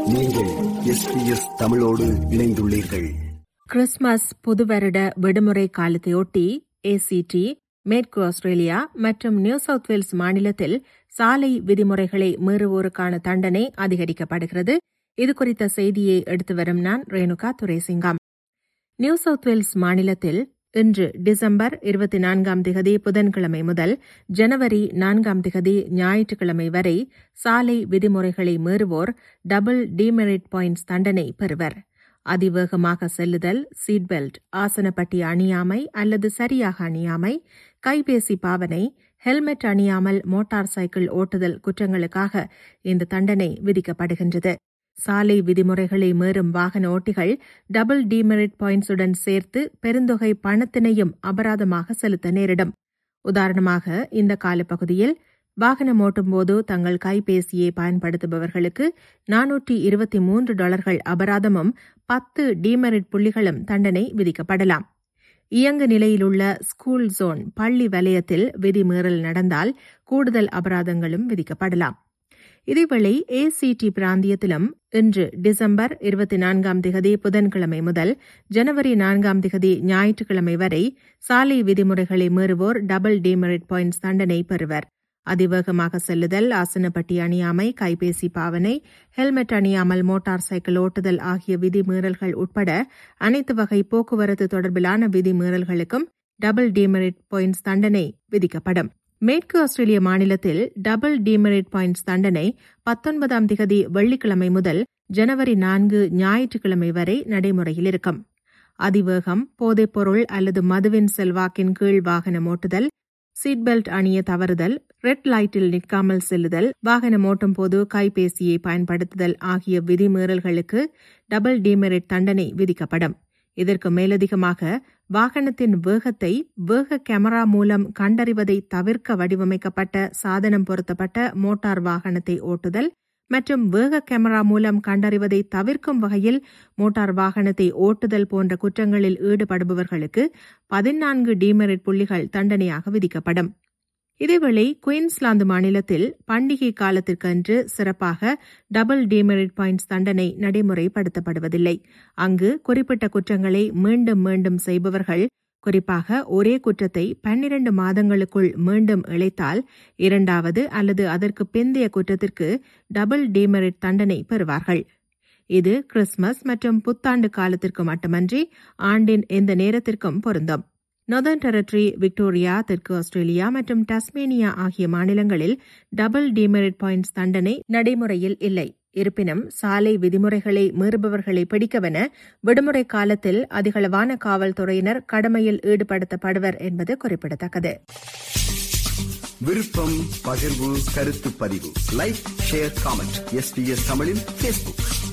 நீங்கள் எஸ்பிஎஸ் தமிழோடு இணைந்துள்ளீர்கள் கிறிஸ்துமஸ் புது வருட விடுமுறை காலத்தையொட்டி ஏசிடி மேற்கு ஆஸ்திரேலியா மற்றும் நியூ சவுத் வேல்ஸ் மாநிலத்தில் சாலை விதிமுறைகளை மீறுவோருக்கான தண்டனை அதிகரிக்கப்படுகிறது இது குறித்த செய்தியை எடுத்து வரும் நான் Renuka Duraisingam New South Wales மாநிலத்தில் இன்று டிசம்பர் இருபத்தி நான்காம் திகதி புதன்கிழமை முதல் ஜனவரி நான்காம் திகதி ஞாயிற்றுக்கிழமை வரை சாலை விதிமுறைகளை மீறுவோர் டபுள் டிமெரிட் பாயிண்ட்ஸ் தண்டனை பெறுவர் அதிவேகமாக செல்லுதல் சீட் பெல்ட் ஆசனப்பட்டி அணியாமை அல்லது சரியாக அணியாமை கைபேசி பாவனை ஹெல்மெட் அணியாமல் மோட்டார் சைக்கிள் ஓட்டுதல் குற்றங்களுக்காக இந்த தண்டனை விதிக்கப்படுகின்றது சாலை விதிமுறைகளை மீறும் வாகன ஓட்டிகள் டபுள் டிமெரிட் பாயிண்ட்ஸுடன் சேர்த்து பெருந்தொகை பணத்தினையும் அபராதமாக செலுத்த நேரிடும் உதாரணமாக இந்த காலப்பகுதியில் வாகனம் ஓட்டும்போது தங்கள் கைபேசியை பயன்படுத்துபவர்களுக்கு நானூற்றி இருபத்தி மூன்று டாலர்கள் அபராதமும் பத்து டிமெரிட் புள்ளிகளும் தண்டனை விதிக்கப்படலாம் இயங்கு நிலையிலுள்ள ஸ்கூல் ஜோன் பள்ளி வலயத்தில் விதிமீறல் நடந்தால் கூடுதல் அபராதங்களும் விதிக்கப்படலாம் இதேவேளை ஏசிடி பிராந்தியத்திலும் இன்று டிசம்பர் இருபத்தி நான்காம் திகதி புதன்கிழமை முதல் ஜனவரி நான்காம் திகதி ஞாயிற்றுக்கிழமை வரை சாலை விதிமுறைகளை மீறுவோர் டபுள் டிமெரிட் பாயிண்ட்ஸ் தண்டனை பெறுவர் அதிவேகமாக செல்லுதல் ஆசனப்பட்டி அணியாமை கைபேசி பாவனை ஹெல்மெட் அணியாமல் மோட்டார் சைக்கிள் ஓட்டுதல் ஆகிய விதிமீறல்கள் உட்பட அனைத்து வகை போக்குவரத்து தொடர்பிலான விதிமீறல்களுக்கும் டபுள் டிமெரிட் பாயிண்ட்ஸ் தண்டனை விதிக்கப்படும் மேற்கு ஆஸ்திரேலிய மாநிலத்தில் டபுள் டிமெரிட் பாயிண்ட்ஸ் தண்டனை பத்தொன்பதாம் திகதி வெள்ளிக்கிழமை முதல் ஜனவரி நான்கு ஞாயிற்றுக்கிழமை வரை நடைமுறையில் இருக்கும் அதிவேகம் போதைப்பொருள் அல்லது மதுவின் செல்வாக்கின் கீழ் வாகனம் ஓட்டுதல் சீட் பெல்ட் அணிய தவறுதல் ரெட் லைட்டில் நிற்காமல் செல்லுதல் வாகனம் ஓட்டும் போது கைபேசியை பயன்படுத்துதல் ஆகிய விதிமீறல்களுக்கு டபுள் டிமெரிட் தண்டனை விதிக்கப்படும் இதற்கு மேலதிகமாக வாகனத்தின் வேகத்தை வேக கேமரா மூலம் கண்டறிவதை தவிர்க்க வடிவமைக்கப்பட்ட சாதனம் பொருத்தப்பட்ட மோட்டார் வாகனத்தை ஓட்டுதல் மற்றும் வேக கேமரா மூலம் கண்டறிவதை தவிர்க்கும் வகையில் மோட்டார் வாகனத்தை ஓட்டுதல் போன்ற குற்றங்களில் ஈடுபடுபவர்களுக்கு பதினான்கு டிமெரிட் புள்ளிகள் தண்டனையாக விதிக்கப்படும் இதேவேளை குயின்ஸ்லாந்து மாநிலத்தில் பண்டிகை காலத்திற்கன்று சிறப்பாக டபுள் டிமெரிட் பாயிண்ட்ஸ் தண்டனை நடைமுறைப்படுத்தப்படுவதில்லை அங்கு குறிப்பிட்ட குற்றங்களை மீண்டும் மீண்டும் செய்பவர்கள் குறிப்பாக ஒரே குற்றத்தை பன்னிரண்டு மாதங்களுக்குள் மீண்டும் இழைத்தால் இரண்டாவது அல்லது அதற்கு பிந்தைய குற்றத்திற்கு டபுள் டிமெரிட் தண்டனை பெறுவார்கள் இது கிறிஸ்துமஸ் மற்றும் புத்தாண்டு காலத்திற்கு மட்டுமன்றி ஆண்டின் எந்த நேரத்திற்கும் பொருந்தும் நொதர்ன் டெரிட்டரி விக்டோரியா தெற்கு ஆஸ்திரேலியா மற்றும் டஸ்மேனியா ஆகிய மாநிலங்களில் டபுள் டிமெரிட் பாயிண்ட்ஸ் தண்டனை நடைமுறையில் இல்லை இருப்பினும் சாலை விதிமுறைகளை மீறுபவர்களை பிடிக்கவென விடுமுறை காலத்தில் அதிகளவான காவல்துறையினர் கடமையில் ஈடுபடுத்தப்படுவர் என்பது குறிப்பிடத்தக்கது விருப்பம் பகிர்வு கருத்து பதிவு லைக் ஷேர் காமெண்ட் எஸ்பிஎஸ் தமிழின் பேஸ்புக்